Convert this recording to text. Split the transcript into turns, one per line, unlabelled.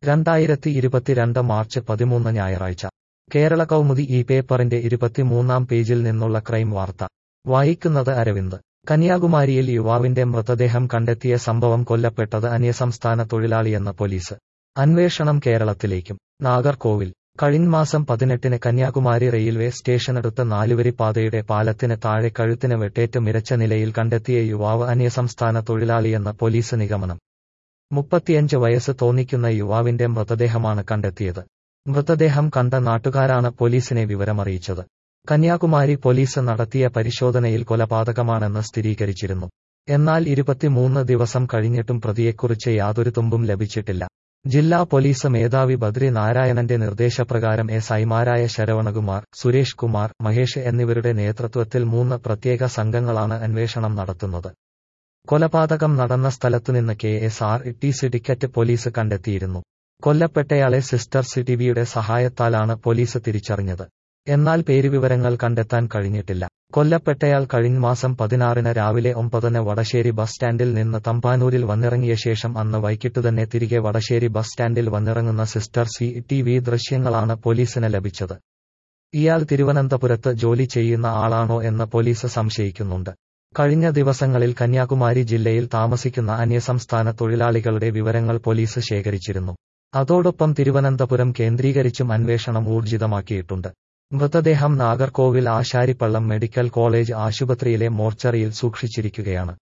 രണ്ടായിരത്തി ഇരുപത്തിരണ്ട് മാർച്ച് പതിമൂന്ന് ഞായറാഴ്ച കേരള കൗമുദി ഈ പേപ്പറിന്റെ ഇരുപത്തിമൂന്നാം പേജിൽ നിന്നുള്ള ക്രൈം വാർത്ത വായിക്കുന്നത് അരവിന്ദ് കന്യാകുമാരിയിൽ യുവാവിന്റെ മൃതദേഹം കണ്ടെത്തിയ സംഭവം കൊല്ലപ്പെട്ടത് അന്യസംസ്ഥാന തൊഴിലാളിയെന്ന് പോലീസ് അന്വേഷണം കേരളത്തിലേക്കും നാഗർകോവിൽ കഴിഞ്ഞ മാസം പതിനെട്ടിന് കന്യാകുമാരി റെയിൽവേ സ്റ്റേഷനടുത്ത് നാലുവരി പാതയുടെ പാലത്തിന് താഴെ കഴുത്തിന് വെട്ടേറ്റ് മിരച്ച നിലയിൽ കണ്ടെത്തിയ യുവാവ് അന്യസംസ്ഥാന തൊഴിലാളിയെന്ന് പോലീസ് നിഗമനം മുപ്പത്തിയഞ്ച് വയസ്സ് തോന്നിക്കുന്ന യുവാവിന്റെ മൃതദേഹമാണ് കണ്ടെത്തിയത് മൃതദേഹം കണ്ട നാട്ടുകാരാണ് പോലീസിനെ വിവരമറിയിച്ചത് കന്യാകുമാരി പോലീസ് നടത്തിയ പരിശോധനയിൽ കൊലപാതകമാണെന്ന് സ്ഥിരീകരിച്ചിരുന്നു എന്നാൽ ഇരുപത്തിമൂന്ന് ദിവസം കഴിഞ്ഞിട്ടും പ്രതിയെക്കുറിച്ച് യാതൊരു തുമ്പും ലഭിച്ചിട്ടില്ല ജില്ലാ പോലീസ് മേധാവി ബദ്രി നാരായണന്റെ നിർദ്ദേശപ്രകാരം എസ് ഐമാരായ ശരവണകുമാർ സുരേഷ് കുമാർ മഹേഷ് എന്നിവരുടെ നേതൃത്വത്തിൽ മൂന്ന് പ്രത്യേക സംഘങ്ങളാണ് അന്വേഷണം നടത്തുന്നത് കൊലപാതകം നടന്ന സ്ഥലത്തുനിന്ന് K S R T C ticket police കണ്ടെത്തിയിരുന്നു കൊല്ലപ്പെട്ടയാളെ സിസ്റ്റർ സിറ്റിവിയുടെ സഹായത്താലാണ് പോലീസ് തിരിച്ചറിഞ്ഞത് എന്നാൽ പേരുവിവരങ്ങൾ കണ്ടെത്താൻ കഴിഞ്ഞിട്ടില്ല കൊല്ലപ്പെട്ടയാൾ കഴിഞ്ഞ മാസം പതിനാറിന് രാവിലെ ഒമ്പതിന് വടശ്ശേരി ബസ് സ്റ്റാൻഡിൽ നിന്ന് തമ്പാനൂരിൽ വന്നിറങ്ങിയ ശേഷം അന്ന് വൈകിട്ട് തന്നെ തിരികെ വടശ്ശേരി ബസ് സ്റ്റാൻഡിൽ വന്നിറങ്ങുന്ന സിസ്റ്റർ സി ടി വി ദൃശ്യങ്ങളാണ് പോലീസിന് ലഭിച്ചത് ഇയാൾ തിരുവനന്തപുരത്ത് ജോലി ചെയ്യുന്ന ആളാണോ എന്ന് പോലീസ് സംശയിക്കുന്നുണ്ട് കഴിഞ്ഞ ദിവസങ്ങളിൽ കന്യാകുമാരി ജില്ലയിൽ താമസിക്കുന്ന അന്യസംസ്ഥാന തൊഴിലാളികളുടെ വിവരങ്ങൾ പോലീസ് ശേഖരിച്ചിരുന്നു അതോടൊപ്പം തിരുവനന്തപുരം കേന്ദ്രീകരിച്ചും അന്വേഷണം ഊർജിതമാക്കിയിട്ടുണ്ട് മൃതദേഹം നാഗർകോവിൽ ആശാരിപ്പള്ളം മെഡിക്കൽ കോളേജ് ആശുപത്രിയിലെ മോർച്ചറിയിൽ സൂക്ഷിച്ചിരിക്കുകയാണ്